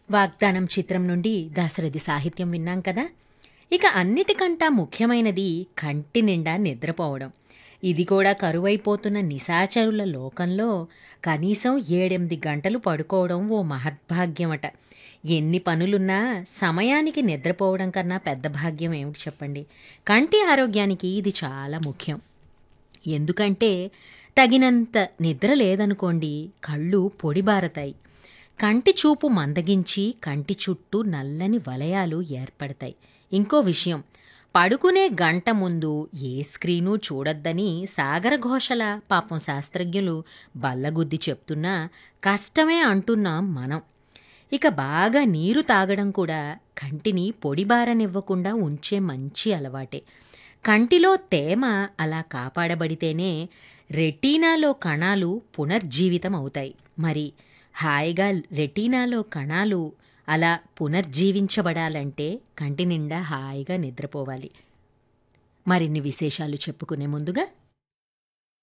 వాగ్దానం చిత్రం నుండి దాశరథి సాహిత్యం విన్నాం కదా ఇక అన్నిటికంటా ముఖ్యమైనది కంటి నిండా నిద్రపోవడం ఇది కూడా కరువైపోతున్న నిశాచరుల లోకంలో కనీసం ఏడెనిమిది గంటలు పడుకోవడం ఓ మహద్భాగ్యమట ఎన్ని పనులున్నా సమయానికి నిద్రపోవడం కన్నా పెద్ద భాగ్యం ఏమిటి చెప్పండి కంటి ఆరోగ్యానికి ఇది చాలా ముఖ్యం ఎందుకంటే తగినంత నిద్ర లేదనుకోండి కళ్ళు పొడిబారతాయి కంటి చూపు మందగించి కంటి చుట్టూ నల్లని వలయాలు ఏర్పడతాయి ఇంకో విషయం పడుకునే గంట ముందు ఏ స్క్రీను చూడొద్దని సాగర ఘోషల పాపం శాస్త్రజ్ఞులు బల్లగుద్ది చెప్తున్నా కష్టమే అంటున్నాం మనం ఇక బాగా నీరు తాగడం కూడా కంటిని పొడిబారనివ్వకుండా ఉంచే మంచి అలవాటే కంటిలో తేమ అలా కాపాడబడితేనే రెటీనాలో కణాలు పునర్జీవితం అవుతాయి మరి హాయిగా రెటీనాలో కణాలు అలా పునర్జీవించబడాలంటే కంటి నిండా హాయిగా నిద్రపోవాలి మరిన్ని విశేషాలు చెప్పుకునే ముందుగా